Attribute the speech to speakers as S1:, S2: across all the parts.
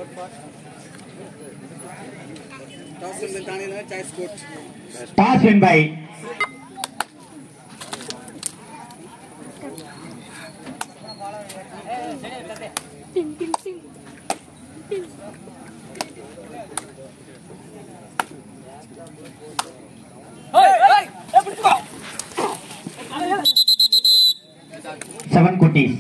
S1: Toss win by seven குட்டீஸ்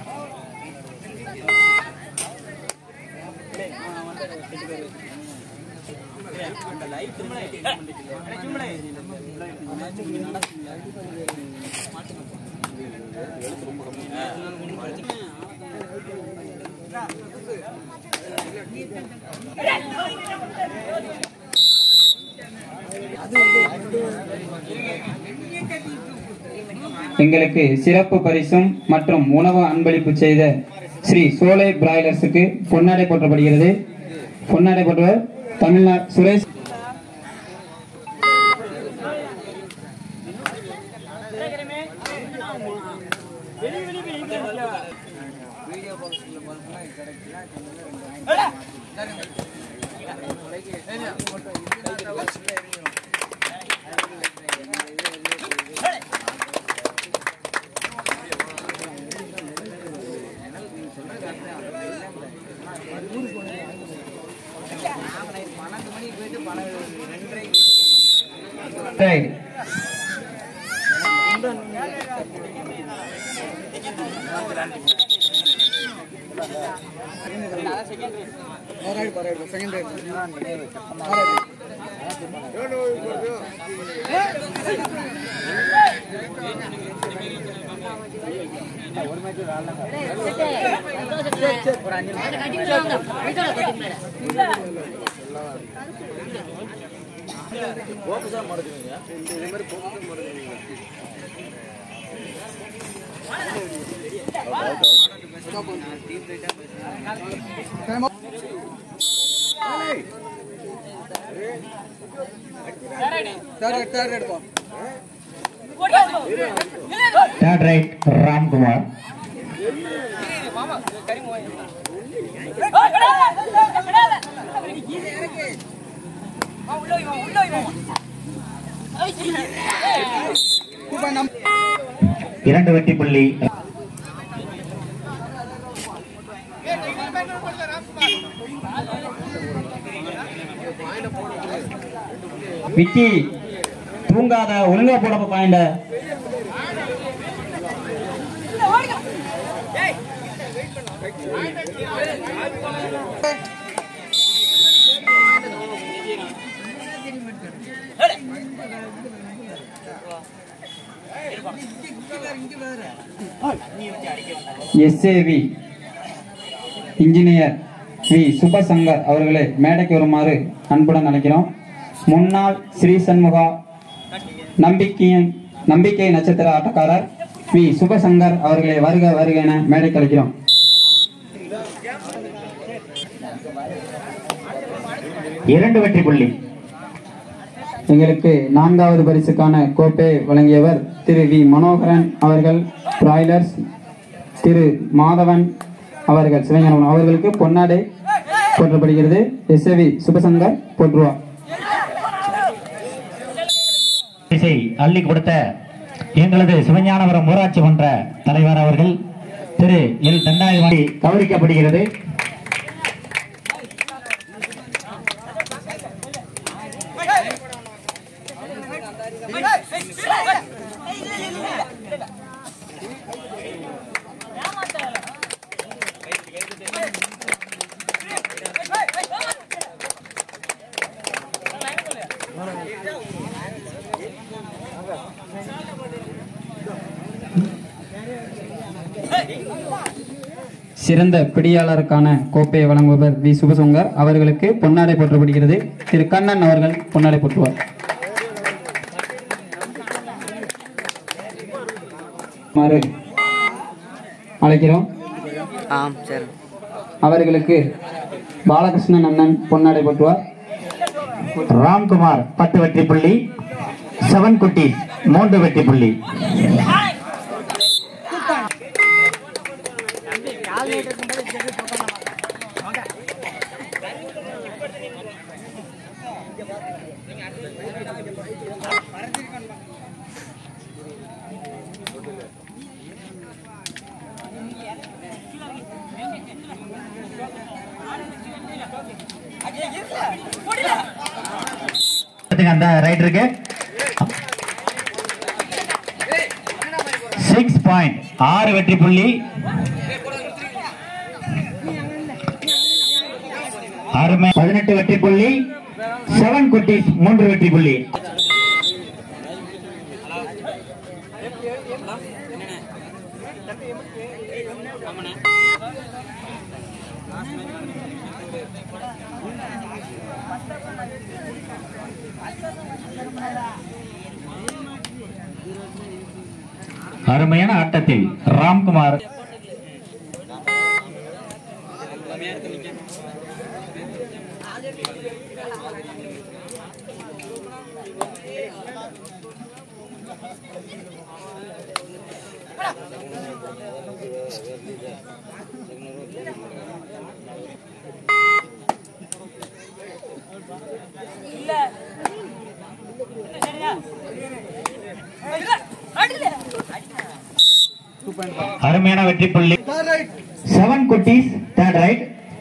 S2: எங்களுக்கு சிறப்பு பரிசும் மற்றும் உணவு அன்பளிப்பு செய்த ஸ்ரீ சோலை பிராய்லர்ஸுக்கு பொன்னாடை போற்றப்படுகிறது பொன்னாடை போற்றவர் Tamil Nadu Suresh Right.
S1: Third right Ramkumar இரண்டு வெற்றி புள்ளி
S2: விக்கி தூங்காத ஒழுங்கா போட பாயிண்ட எஸ்ஏவி இன்ஜினியர் வி சுபசங்கர் அவர்களை மேடைக்கு வருமாறு அன்புடன் அழைக்கிறோம் முன்னாள் ஸ்ரீ சண்முகா நம்பிக்கையின் நம்பிக்கை நட்சத்திர ஆட்டக்காரர் வி சுபசங்கர் அவர்களை வருக வருக என மேடைக்கு அழைக்கிறோம்
S1: இரண்டு வெற்றி புள்ளி
S2: எங்களுக்கு நான்காவது பரிசுக்கான கோப்பை வழங்கியவர் திரு வி மனோகரன் அவர்கள் பிராய்லர்ஸ் திரு மாதவன் அவர்கள் சிவஞானம் அவர்களுக்கு பொன்னாடை போற்றப்படுகிறது எஸ்ஏவி சுபசங்கர் போற்றுவார்
S1: பரிசை அள்ளி கொடுத்த எங்களது சிவஞானபுரம் ஊராட்சி மன்ற தலைவர் அவர்கள் திரு எல் தண்டாயுமணி கௌரிக்கப்படுகிறது
S2: சிறந்த பிடியாளருக்கான கோப்பையை வழங்குபவர் வி சுபசங்கர் அவர்களுக்கு பொன்னாடை போற்றப்படுகிறது திரு கண்ணன் அவர்கள் பொன்னாடை போற்றுவார் மாறு அழைக்கிறோம்
S3: ஆம் சரி
S2: அவர்களுக்கு பாலகிருஷ்ணன் அண்ணன் பொன்னாடை போற்றுவார்
S1: ராம்குமார் பத்து வெற்றி புள்ளி செவன் குட்டி மூன்று வெற்றி புள்ளி பாத்துங்க அந்த ரைடருக்கு சிக்ஸ் பாயிண்ட் ஆறு வெற்றி புள்ளி அருமை பதினெட்டு வெற்றி புள்ளி செவன் குட்டீஸ் மூன்று வெற்றி புள்ளி அருமையான ஆட்டத்தில் ராம்குமார் அருமையான வெற்றி புள்ளி செவன் குட்டீஸ் தேர்ட் ரைட்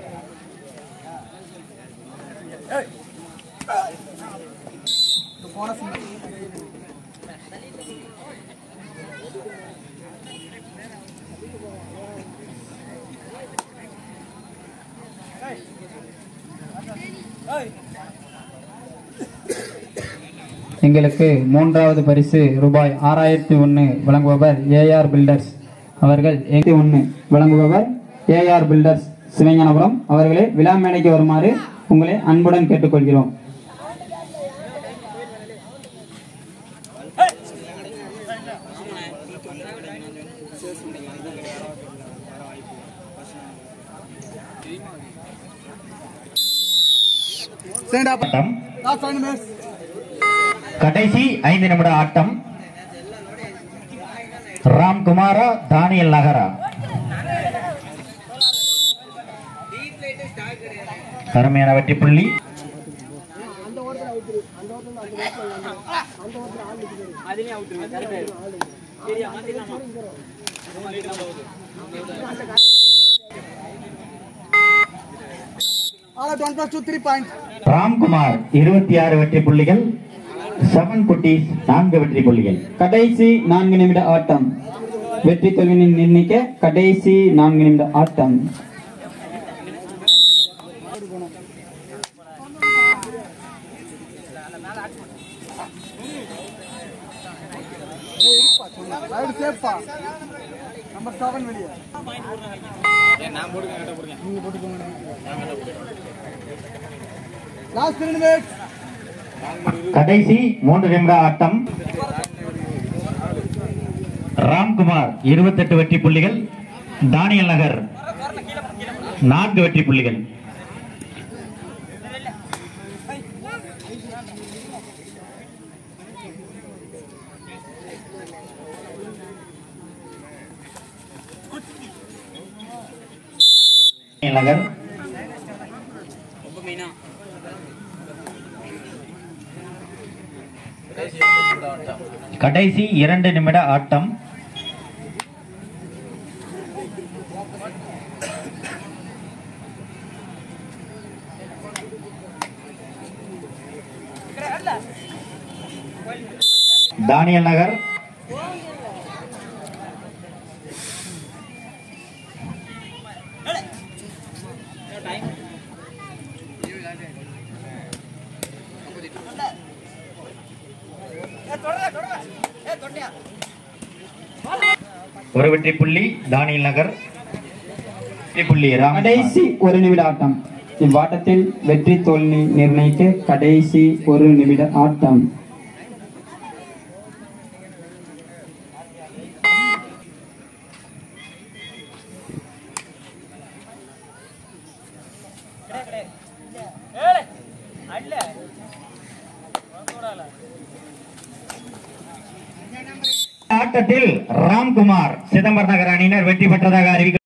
S2: எங்களுக்கு மூன்றாவது பரிசு ரூபாய் ஆறாயிரத்தி ஒன்று வழங்குபவர் ஏஆர் பில்டர்ஸ் அவர்கள் எண்பத்தி ஒன்று வழங்குபவர் ஏஆர் பில்டர்ஸ் சிவஞானபுரம் அவர்களே விழா மேடைக்கு வருமாறு உங்களை அன்புடன் கேட்டுக்கொள்கிறோம்
S1: ஆட்டம் கடைசி ஐந்து நிமிட ஆட்டம் ராம்குமாரா தானியல் நகரா அருமையான வெற்றி புள்ளி
S3: All at one plus two, three points.
S1: Ramkumar இருபத்தி ஆறு வெற்றி புள்ளிகள் செவன் குட்டீஸ் நான்கு வெற்றி புள்ளிகள்
S2: கடைசி நான்கு நிமிட ஆட்டம் வெற்றி தோல்வியை நிர்ணயிக்க கடைசி நான்கு நிமிட ஆட்டம்
S3: Right safe pa. Number seven வெளியே. Last three minutes.
S1: கடைசி மூன்று நிமிட ஆட்டம் ராம்குமார் இருபத்தெட்டு வெற்றி புள்ளிகள் தானியல் நகர் நான்கு வெற்றி புள்ளிகள் தானியல் நகர் கடைசி இரண்டு நிமிட ஆட்டம் தானியல் நகர் ஒரு வெற்றி புள்ளி தானியல் நகர் வெற்றி புள்ளி ராம்
S2: கடைசி ஒரு நிமிட ஆட்டம் இவ்வாட்டத்தில் வெற்றி தோல்வி நிர்ணயிக்க கடைசி ஒரு நிமிட ஆட்டம்
S1: ஆட்டத்தில் ராம்குமார் சிதம்பரம் நகர் அணியினர் வெற்றி பெற்றதாக அறிவிக்க